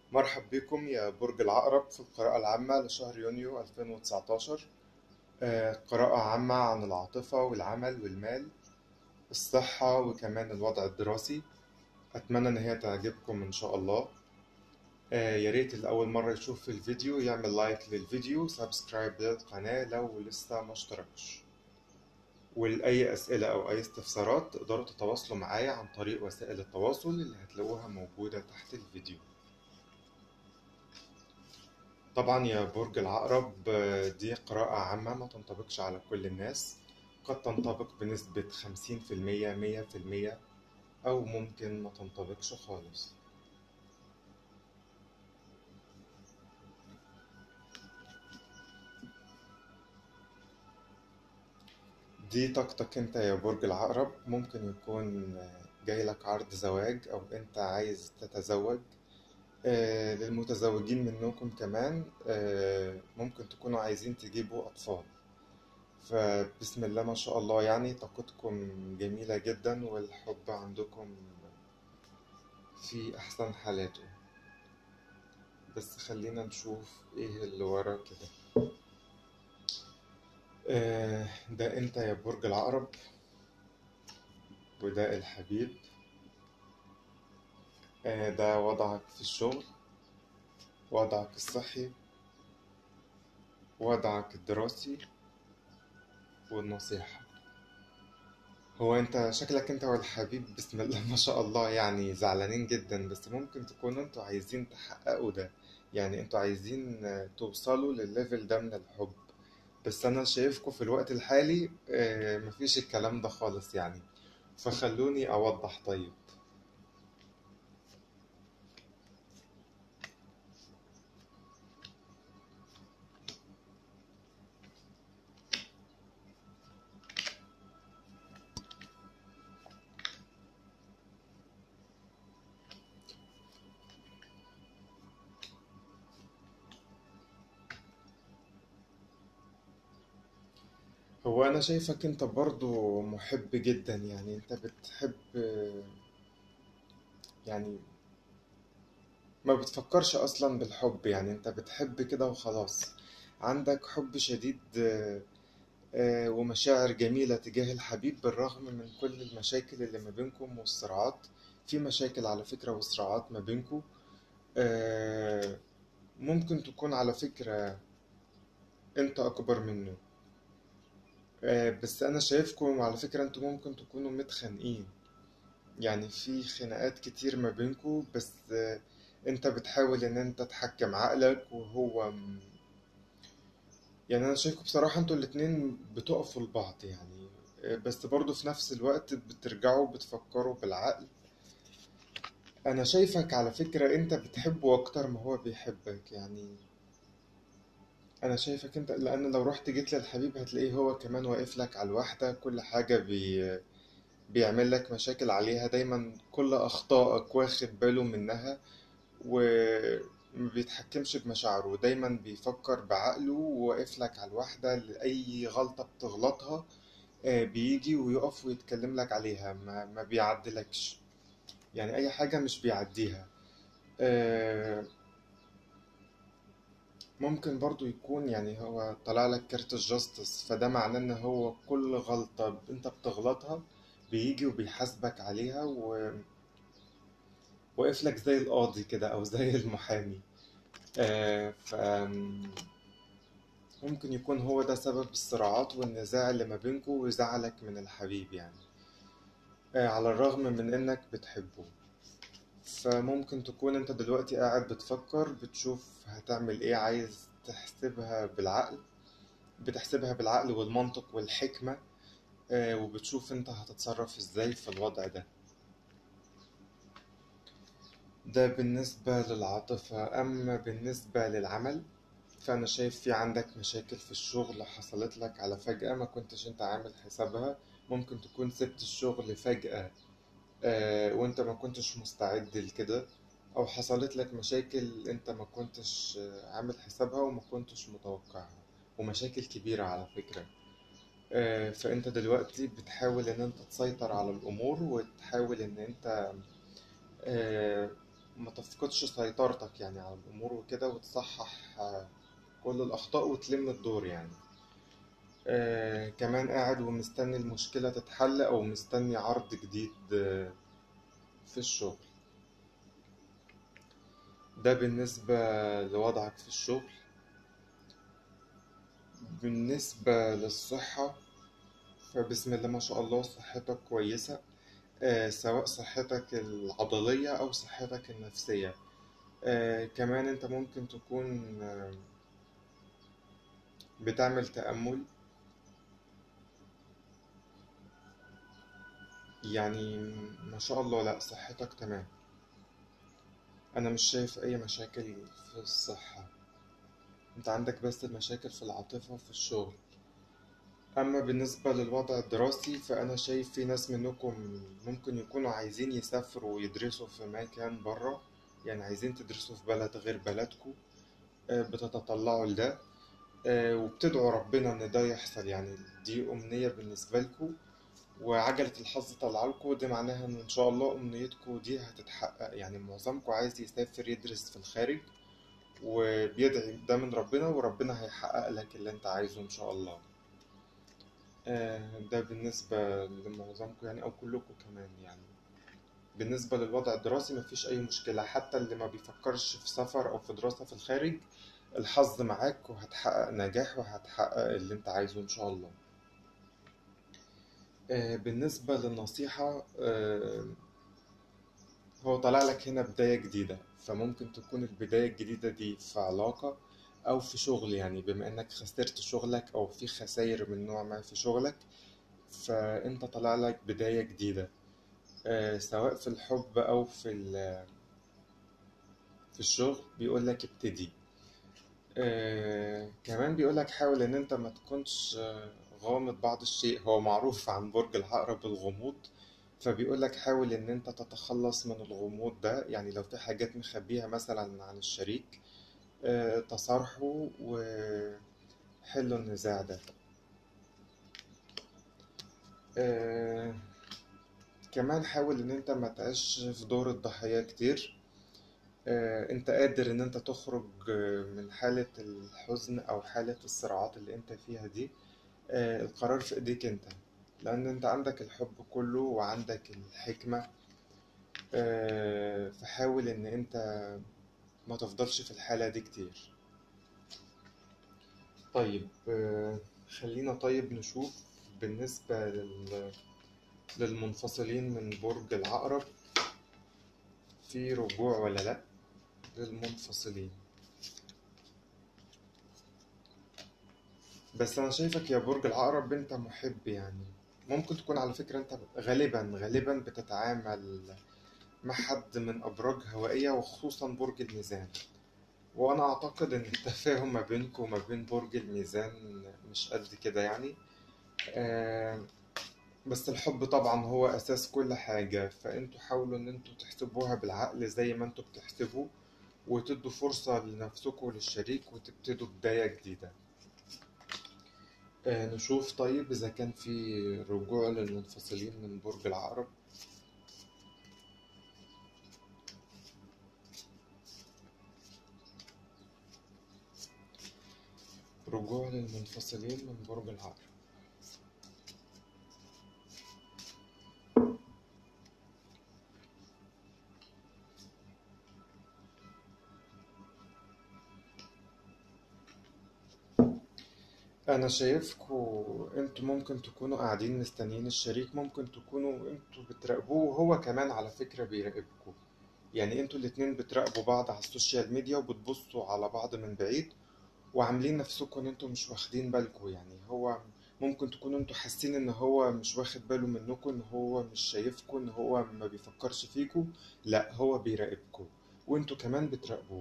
مرحب بكم يا برج العقرب في القراءة العامة لشهر يونيو 2019 آه، قراءة عامة عن العاطفة والعمل والمال الصحة وكمان الوضع الدراسي أتمنى إن هي تعجبكم إن شاء الله آه، يا ريت اللي أول مرة يشوف الفيديو يعمل لايك للفيديو سبسكرايب للقناة لو لسه ما اشتركش ولأي أسئلة أو أي استفسارات تقدروا تتواصلوا معايا عن طريق وسائل التواصل اللي هتلاقوها موجودة تحت الفيديو طبعا يا برج العقرب آه، دي قراءة عامة ما تنطبقش على كل الناس قد تنطبق بنسبة 50% 100% أو ممكن ما تنطبقش خالص دي طاقتك انت يا برج العقرب ممكن يكون آه، جايلك عرض زواج أو انت عايز تتزوج آه، للمتزوجين منكم كمان آه، ممكن تكونوا عايزين تجيبوا أطفال فبسم الله ما شاء الله يعني طاقتكم جميلة جدا والحب عندكم في أحسن حالاته بس خلينا نشوف ايه اللي ورا كده آه، ده انت يا برج العقرب وده الحبيب آه، ده وضعك في الشغل وضعك الصحي وضعك الدراسي والنصيحة هو انت شكلك انت والحبيب بسم الله ما شاء الله يعني زعلانين جدا بس ممكن تكونوا انتوا عايزين تحققوا ده يعني انتوا عايزين آه، توصلوا للليفل ده من الحب بس انا شايفكم في الوقت الحالي آه، مفيش الكلام ده خالص يعني فخلوني اوضح طيب هو انا شايفك انت برضو محب جدا يعني انت بتحب آه، يعني ما بتفكرش اصلا بالحب يعني انت بتحب كده وخلاص عندك حب شديد آه، آه، ومشاعر جميلة تجاه الحبيب بالرغم من كل المشاكل اللي ما بينكم والصراعات في مشاكل على فكرة وصراعات ما بينكم آه، ممكن تكون على فكرة انت اكبر منه آه، بس انا شايفكم على فكرة انتوا ممكن تكونوا متخانقين يعني في خناقات كتير ما بينكم بس آه، انت بتحاول ان انت تحكم عقلك وهو م- يعني انا شايفكم بصراحة انتوا الاتنين بتقفوا لبعض يعني آه، بس برضو في نفس الوقت بترجعوا بتفكروا بالعقل انا شايفك على فكرة انت بتحبه اكتر ما هو بيحبك يعني انا شايفك انت لان لو رحت جيت للحبيب هتلاقيه هو كمان واقف لك على الواحدة كل حاجة بي بيعمل لك مشاكل عليها دايما كل اخطائك واخد باله منها وما بيتحكمش بمشاعره دايما بيفكر بعقله وواقف لك على الواحدة لأي غلطة بتغلطها آه، بيجي ويقف ويتكلم لك عليها ما, ما بيعدلكش يعني أي حاجة مش بيعديها آه، ممكن برضو يكون يعني هو طلع لك كارت الجاستس فده معناه ان هو كل غلطة انت بتغلطها بيجي وبيحاسبك عليها وواقف لك زي القاضي كده او زي المحامي آه، ف ممكن يكون هو ده سبب الصراعات والنزاع اللي ما بينكوا وزعلك من الحبيب يعني آه، على الرغم من انك بتحبه فممكن تكون انت دلوقتي قاعد بتفكر بتشوف هتعمل ايه عايز تحسبها بالعقل بتحسبها بالعقل والمنطق والحكمة آه، وبتشوف انت هتتصرف ازاي في الوضع ده ده بالنسبة للعاطفة أما بالنسبة للعمل فأنا شايف في عندك مشاكل في الشغل حصلت لك على فجأة ما كنتش انت عامل حسابها ممكن تكون سبت الشغل فجأة آه، وانت ما كنتش مستعد لكده او حصلت لك مشاكل انت ما كنتش آه، عامل حسابها وما كنتش متوقعها ومشاكل كبيرة على فكرة آه، فانت دلوقتي بتحاول ان انت تسيطر على الامور وتحاول ان انت آه، ما تفقدش سيطرتك يعني على الأمور وكده وتصحح آه، كل الأخطاء وتلم الدور يعني آه كمان قاعد ومستني المشكلة تتحل أو مستني عرض جديد آه في الشغل ده بالنسبة لوضعك في الشغل بالنسبة للصحة فبسم الله ما شاء الله صحتك كويسة آه سواء صحتك العضلية أو صحتك النفسية آه كمان أنت ممكن تكون آه بتعمل تأمل يعني ما شاء الله لأ صحتك تمام أنا مش شايف أي مشاكل في الصحة أنت عندك بس مشاكل في العاطفة وفي الشغل أما بالنسبة للوضع الدراسي فأنا شايف في ناس منكم ممكن يكونوا عايزين يسافروا ويدرسوا في مكان برا يعني عايزين تدرسوا في بلد غير بلدكم آه، بتتطلعوا لده آه، وبتدعوا ربنا إن ده يحصل يعني دي أمنية بالنسبة لكم وعجلة الحظ طلعلكوا دي معناها إن إن شاء الله أمنيتكوا دي هتتحقق يعني معظمكوا عايز يسافر يدرس في الخارج وبيدعي ده من ربنا وربنا هيحقق لك اللي أنت عايزه إن شاء الله آه، ده بالنسبة لمعظمكم يعني أو كلكم كمان يعني بالنسبة للوضع الدراسي مفيش أي مشكلة حتى اللي ما بيفكرش في سفر أو في دراسة في الخارج الحظ معاك وهتحقق نجاح وهتحقق اللي أنت عايزه إن شاء الله آه، بالنسبة للنصيحة آه، هو طلع لك هنا بداية جديدة فممكن تكون البداية الجديدة دي في علاقة أو في شغل يعني بما إنك خسرت شغلك أو في خسائر من نوع ما في شغلك فأنت طلع لك بداية جديدة آه، سواء في الحب أو في ال- في الشغل بيقول لك ابتدي آه، كمان بيقول لك حاول إن أنت ما تكونش آه، غامض بعض الشيء هو معروف عن برج العقرب الغموض فبيقول لك حاول إن أنت تتخلص من الغموض ده يعني لو في حاجات مخبيها مثلا عن الشريك آه، تصارحوا وحلوا النزاع ده آه، كمان حاول ان انت ما تعيش في دور الضحية كتير آه، انت قادر ان انت تخرج آه، من حالة الحزن او حالة الصراعات اللي انت فيها دي آه، القرار في ايديك انت لان انت عندك الحب كله وعندك الحكمة آه، فحاول ان انت ما تفضلش في الحالة دي كتير طيب آه، خلينا طيب نشوف بالنسبة لل... للمنفصلين من برج العقرب في رجوع ولا لأ للمنفصلين بس أنا شايفك يا برج العقرب أنت محب يعني ممكن تكون على فكرة أنت غالبا غالبا بتتعامل مع حد من أبراج هوائية وخصوصا برج الميزان وأنا أعتقد إن التفاهم ما بينكم وما بين برج الميزان مش قد كده يعني آه بس الحب طبعا هو أساس كل حاجة فأنتوا حاولوا إن انتوا تحسبوها بالعقل زي ما انتوا بتحسبوا وتدوا فرصة لنفسكم وللشريك وتبتدوا بداية جديدة آه نشوف طيب إذا كان في رجوع للمنفصلين من برج العقرب رجوع للمنفصلين من برج العقرب انا شايفكوا انتوا ممكن تكونوا قاعدين مستنيين الشريك ممكن تكونوا انتوا بتراقبوه وهو كمان على فكرة بيراقبكوا يعني انتوا الاتنين بتراقبوا بعض على السوشيال ميديا وبتبصوا على بعض من بعيد وعاملين نفسكم ان انتوا مش واخدين بالكوا يعني هو ممكن تكونوا انتوا حاسين ان هو مش واخد باله منكم ان هو مش شايفكم ان هو ما بيفكرش فيكوا لا هو بيراقبكوا وانتوا كمان بتراقبوه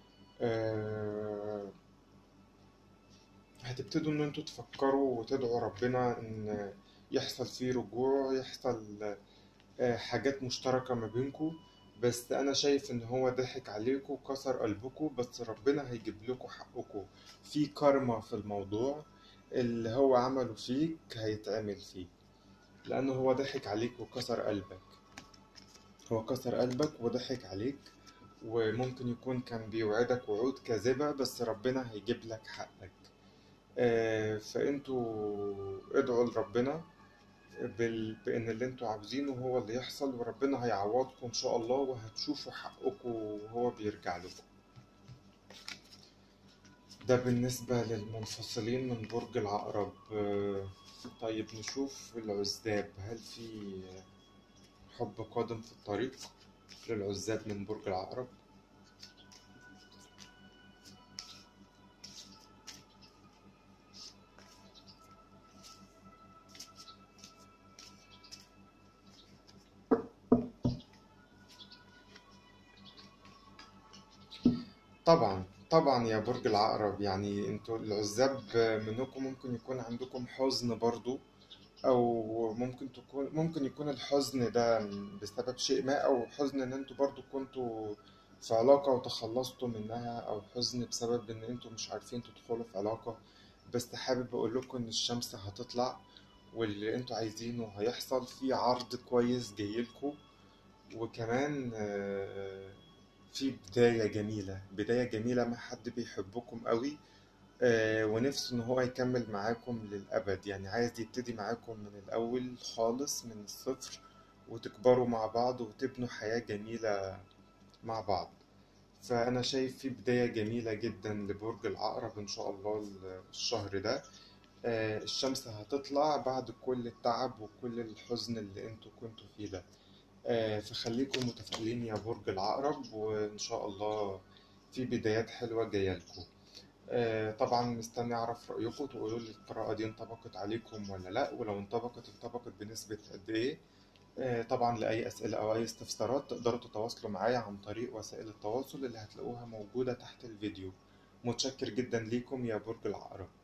أه... هتبتدوا ان انتوا تفكروا وتدعوا ربنا ان يحصل فيه رجوع يحصل آه، حاجات مشتركة ما بينكم بس انا شايف ان هو ضحك عليكم وكسر قلبكم بس ربنا هيجيب لكم حقكم في كارما في الموضوع اللي هو عمله فيك هيتعمل فيه لانه هو ضحك عليك وكسر قلبك هو كسر قلبك وضحك عليك وممكن يكون كان بيوعدك وعود كاذبة بس ربنا هيجيب لك حقك آه، فانتوا ادعوا لربنا بال... بان اللي انتوا عاوزينه هو اللي يحصل وربنا هيعوضكم ان شاء الله وهتشوفوا حقكم وهو بيرجع لكم ده بالنسبة للمنفصلين من برج العقرب آه، طيب نشوف العزاب هل في حب قادم في الطريق للعزاب من برج العقرب طبعا طبعا يا برج العقرب يعني انتوا العزاب منكم ممكن يكون عندكم حزن برضو او ممكن تكون ممكن يكون الحزن ده بسبب شيء ما او حزن ان انتوا برضو كنتوا في علاقة وتخلصتوا منها او حزن بسبب ان انتوا مش عارفين تدخلوا في علاقة بس حابب اقول لكم ان الشمس هتطلع واللي انتوا عايزينه هيحصل في عرض كويس جايلكوا وكمان آه، في بداية جميلة بداية جميلة مع حد بيحبكم قوي آه، ونفسه إن هو يكمل معاكم للأبد يعني عايز يبتدي معاكم من الأول خالص من الصفر وتكبروا مع بعض وتبنوا حياة جميلة مع بعض فأنا شايف في بداية جميلة جدا لبرج العقرب إن شاء الله الشهر ده آه، الشمس هتطلع بعد كل التعب وكل الحزن اللي انتوا كنتوا فيه ده آه، فخليكم متفائلين يا برج العقرب وإن شاء الله في بدايات حلوة جاية لكم آه، طبعا مستني أعرف رأيكم تقولوا لي القراءة دي انطبقت عليكم ولا لأ ولو انطبقت انطبقت بنسبة قد إيه آه، طبعا لأي أسئلة أو أي استفسارات تقدروا تتواصلوا معايا عن طريق وسائل التواصل اللي هتلاقوها موجودة تحت الفيديو متشكر جدا ليكم يا برج العقرب